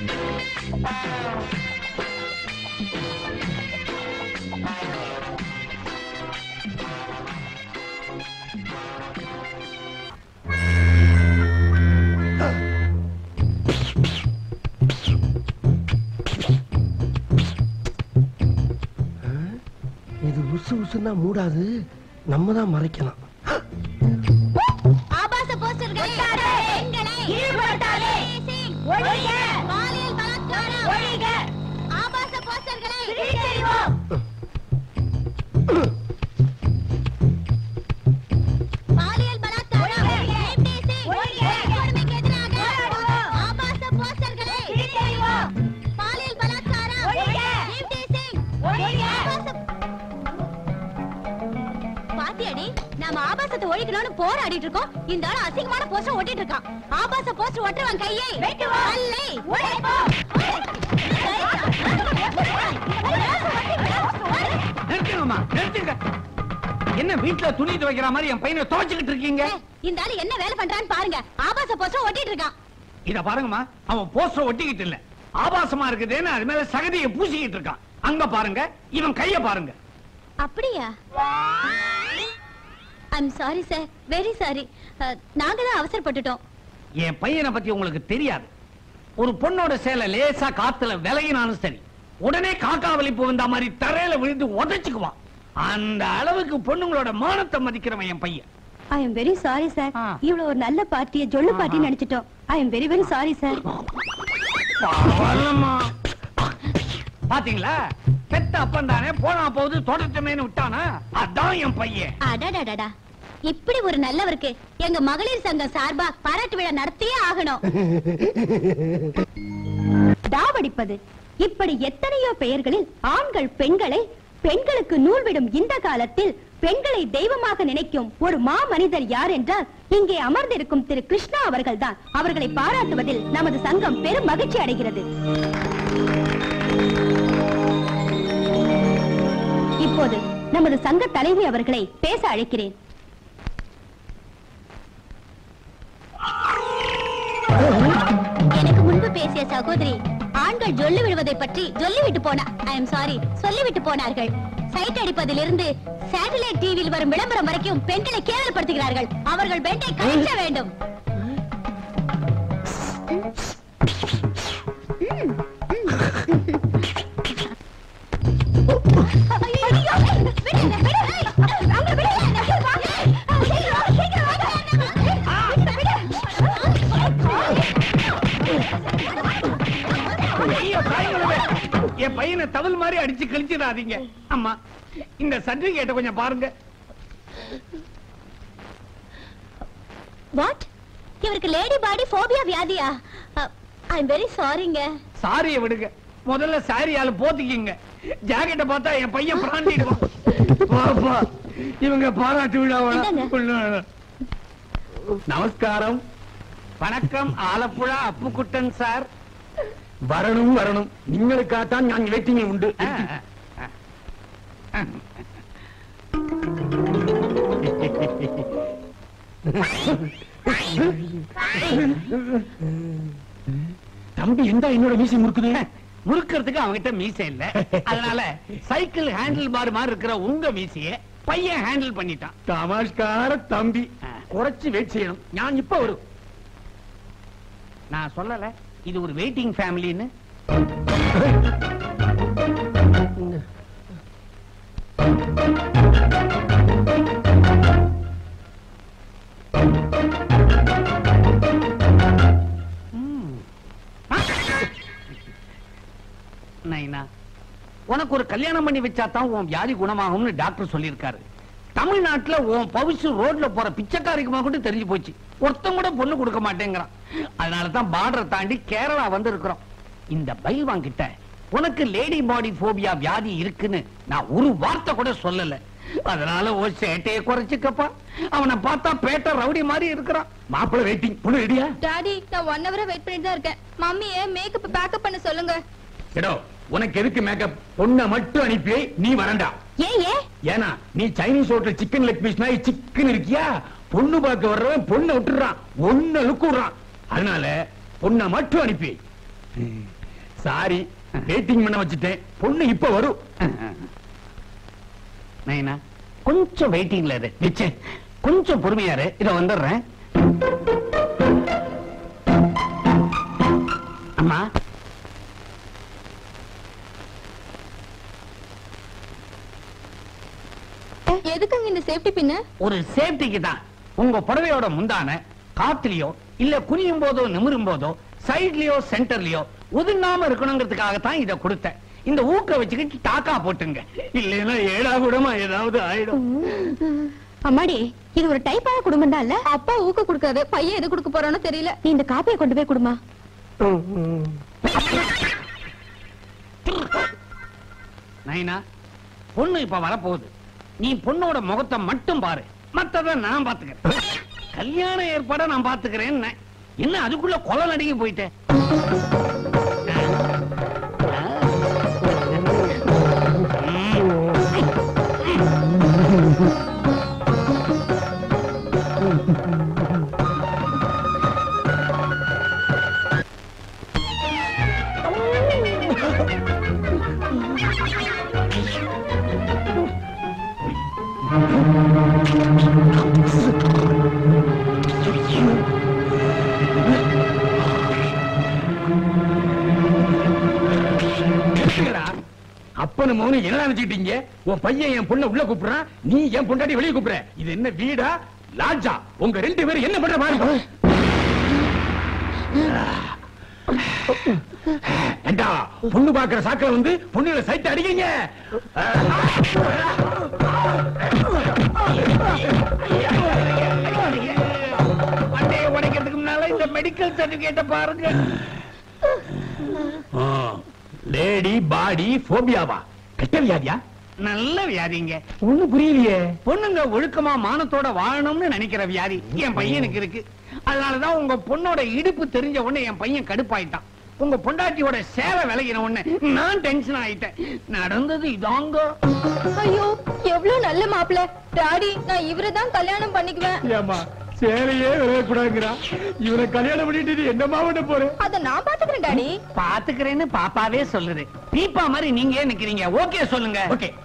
இது உசு உசுன்னா மூடாது நம்ம தான் மறைக்கலாம் ஆபாச போஸ்டர்களை பெண்களை ஈடுபடுத்தாதே ஒழிக பாலியல் பலாத்காரம் ஒழிக ஆபாச போஸ்டர்களை கிழித்தெறிவோம் பாலியல் பலாத்காரம் rape வன்கொடுமைக்கு எதிராக ஆபாச போஸ்டர்களை கிழித்தெறிவோம் பாலியல் பலாத்காரம் rape ஆபாச பாத்தியாடி நாம ஆபாசத்தை ஒழிக்கணும்னு போராடிட்டு இருக்கோம் இந்த ஆள் அசிங்கமான போஸ்டர் ஒட்டிட்டு இருக்கான் ஆபாச போஸ்டர் ஒட்டுறவன் கையை அல்லை நிறுத்துங்கம்மா நிறுத்துங்க என்ன வீட்டுல துணி துவைக்கிற மாதிரி என் பையனை துவைச்சுக்கிட்டு இருக்கீங்க இந்த ஆளு என்ன வேலை பண்றான்னு பாருங்க ஆபாச போஸ்டர் ஒட்டிட்டு இருக்கான் இத பாருங்கம்மா அவன் போஸ்டர் ஒட்டிக்கிட்டு இல்ல ஆபாசமா இருக்குதுன்னு அது மேல சகதியை பூசிக்கிட்டு இருக்கான் அங்க பாருங்க இவன் கைய பாருங்க அப்படியா I'm sorry sir very sorry நாங்க தான் அவசரப்பட்டுட்டோம் என் பையனை பத்தி உங்களுக்கு தெரியாது ஒரு பொண்ணோட சேலை லேசா காத்துல விலகினாலும் சரி உடனே காக்கா வலிப்பு வந்த மாதிரி தரையில விழுந்து உதைச்சுக்குவான் அந்த அளவுக்கு பொண்ணுங்களோட மானத்தை மதிக்கிறவன் என் பையன் I am very sorry sir ஆ. இவ்வளவு ஒரு நல்ல பார்ட்டியை ஜொல்லு பார்ட்டி நினைச்சிட்டோம் I am very very sorry sir பரவாயில்லம்மா. பாத்தீங்களா பெத்த அப்பன் தானே போனா போது தொடர்ச்சமேனு விட்டானா அதான் என் பையன் அடடடடா இப்படி ஒரு நல்லவருக்கு எங்க மகளிர் சங்கம் சார்பா பாராட்டு விழா நடத்தியே ஆகணும் தாவடிப்பது இப்படி எத்தனையோ பெயர்களில் ஆண்கள் பெண்களை பெண்களுக்கு நூல் விடும் இந்த காலத்தில் பெண்களை தெய்வமாக நினைக்கும் ஒரு மா மனிதர் யார் என்றால் இங்கே அமர்ந்திருக்கும் திரு கிருஷ்ணா அவர்கள்தான் அவர்களை பாராட்டுவதில் நமது சங்கம் பெரும் மகிழ்ச்சி அடைகிறது இப்போது நமது சங்க தலைவி அவர்களை பேச அழைக்கிறேன் எனக்கு முன்பு பேசிய சகோதரி ஆண்கள் ஜொல்லு விடுவதை பற்றி சொல்லிவிட்டு போனா ஐ எம் சாரி சொல்லிவிட்டு போனார்கள் சைட் அடிப்பதிலிருந்து சேட்டலைட் டிவியில் வரும் விளம்பரம் வரைக்கும் பெண்களை கேவலப்படுத்துகிறார்கள் அவர்கள் பெண்டை கழிக்க வேண்டும் ஐயோ, விடுங்க, விடுங்க. அவங்க விடுங்க. வாங்க. சீக்கிரம், சீக்கிரம் வாங்க. ஐயோ, தாய்களே, என் பையனை தவில் மாதிரி அடிச்சு கழிச்சிடாதீங்க அம்மா இந்த சர்டிபிகேட்டை கொஞ்சம் பாருங்க வாட் இவருக்கு லேடி பாடி ஃபோபியா வியாதியா ஐ எம் வெரி சாரிங்க சாரியை விடுங்க முதல்ல சாரியால போத்திக்கிங்க ஜாக்கெட்டை பார்த்தா என் பையன் பிராண்டிடுவான் பாப்பா இவங்க பாராட்டு இந்தாங்க. விழாவா நமஸ்காரம் வணக்கம் ஆலப்புழா அப்புக்குட்டன் சார் வரணும் வரணும் നിങ്ങൾക്കാത്താൻ ഞാൻ വെയിറ്റിംഗ് ഉണ്ട് ஆ, ஆ, ஆ. தம்பி എന്താ എന്നോട് மீசி முறுக்குது முறுக்கிறதுக்கு அவன்கிட்ட மீசை இல்ல அதனால சைக்கிள் ஹேண்டில் பார் மாதிரி இருக்கிற உங்க மீசைய பையன் ஹேண்டில் பண்ணிட்டான் തമാഷ്കാര തമ്പി കുറച്ച് വെയിറ്റ് ചെയ്യണം ഞാൻ ഇപ്പൊ വരും நான் சொல்லல இது ஒரு வெயிட்டிங் ஃபேமிலின்னு நைனா உனக்கு ஒரு கல்யாணம் பண்ணி வச்சா தான் உன் வியாதி குணமாகும்னு டாக்டர் சொல்லியிருக்காரு தமிழ்நாட்டுல உன் பவுசு ரோட்ல போற பிச்சைக்காரிக்குமா கூட தெரிஞ்சு போச்சு ஒருத்தன் கூட பொண்ணு கொடுக்க மாட்டேங்கிறான் அதனால தான் பார்டரை தாண்டி கேரளா வந்து இருக்கிறோம் இந்த பைல்வான் கிட்ட உனக்கு லேடி பாடி போபியா வியாதி இருக்குன்னு நான் ஒரு வார்த்தை கூட சொல்லல அதனால ஒரு சேட்டையை குறைச்சுக்கப்பா அவனை பார்த்தா பேட்டை ரவுடி மாதிரி இருக்கிறான் மாப்பிள்ள வெயிட்டிங் பொண்ணு ரெடியா டாடி நான் ஒன் ஹவரா வெயிட் பண்ணிட்டு தான் இருக்கேன் மம்மிய மேக்கப் பேக்கப் பண்ண சொல்லுங்க எடோ உனக்கு எதுக்கு மேக்கப் பொண்ணை மட்டும் அனுப்பி நீ வரண்டா ஏன் ஏன் ஏன்னா நீ Chinese hotel chicken leg piece மாதிரி சிக்கன் இருக்கியா பொண்ணு பார்க்க வர்றவன் பொண்ணை விட்டுறான் ஒன்ன லுக்கு விடுறான் அதனால பொண்ணை மட்டும் அனுப்பி சாரி வெயிட்டிங் பண்ண வச்சுட்டேன் பொண்ணு இப்ப வரும் நைனா கொஞ்சம் வெயிட்டிங்ல இரு நிச்சய கொஞ்சம் பொறுமையா இரு இத வந்துடுறேன் அம்மா எதுக்குங்க இந்த சேஃப்டி பின்னு ஒரு சேஃப்டிக்கு தான் உங்க புடவையோட முந்தான காத்துலயோ இல்ல குனியும் போதோ நிமிரும் போதோ சைட்லயோ சென்டர்லயோ ஒதுங்காம இருக்கணுங்கிறதுக்காக தான் இத கொடுத்தேன் இந்த ஊக்க வச்சுக்கிட்டு டாக்கா போட்டுங்க இல்லைன்னா ஏடா கூடமா ஏதாவது ஆயிடும் அம்மாடி இது ஒரு டைப்பான குடும்பம் தான் இல்ல அப்பா ஊக்க கொடுக்காது பையன் எது கொடுக்க போறானோ தெரியல நீ இந்த காப்பியை கொண்டு போய் கொடுமா நைனா பொண்ணு இப்ப வரப்போகுது நீ பொண்ணோட முகத்தை மட்டும் பாரு மத்தத நான் பாத்துக்கிறேன் கல்யாண ஏற்பாட நான் பாத்துக்கிறேன் என்ன அதுக்குள்ள கொலை நடிகை போயிட்டேன் என்னடா? அப்பனு மௌனு என்ன நினைச்சுக்கிட்டீங்க உன் பையன் என் பொண்ணை உள்ள கூப்பிடுறான் நீ என் பொண்டாட்டி வெளியே கூப்பிடுற இது என்ன வீடா லாட்ஜா உங்க ரெண்டு பேரும் என்ன பண்ற மாதிரி ஏண்டா பொண்ணு பாக்குற சாக்கில வந்து பொண்ணுல சைட் அடிக்கீங்க மண்டையை உடைக்கிறதுக்கு முன்னால இந்த மெடிக்கல் சர்டிபிகேட்ட பாருங்க லேடி பாடி போபியாவா கெட்ட வியாதியா நல்ல வியாதிங்க ஒண்ணு புரியலையே பொண்ணுங்க ஒழுக்கமா மானத்தோட வாழணும்னு நினைக்கிற வியாதி என் பையனுக்கு இருக்கு அதனாலதான் உங்க பொண்ணோட இடுப்பு தெரிஞ்ச உடனே என் பையன் கடுப்பாயிட்டான் உங்க பொண்டாட்டியோட சேவை விலகின உடனே நான் டென்ஷன் ஆயிட்டேன் நடந்தது இதாங்க ஐயோ எவ்வளவு நல்ல மாப்பிள்ள டாடி நான் இவரை தான் கல்யாணம் பண்ணிக்குவேன் ஏமா சேலையே விளையக்கூடாதுங்கிறா இவனை கல்யாணம் பண்ணிட்டு நீ என்னமா பண்ண போற அத நான் பாத்துக்கிறேன் டாடி பாத்துக்கிறேன்னு பாப்பாவே சொல்லுது பீப்பா மாதிரி நீங்க ஏன் நிக்கிறீங்க ஓகே சொல்லுங்க ஓகே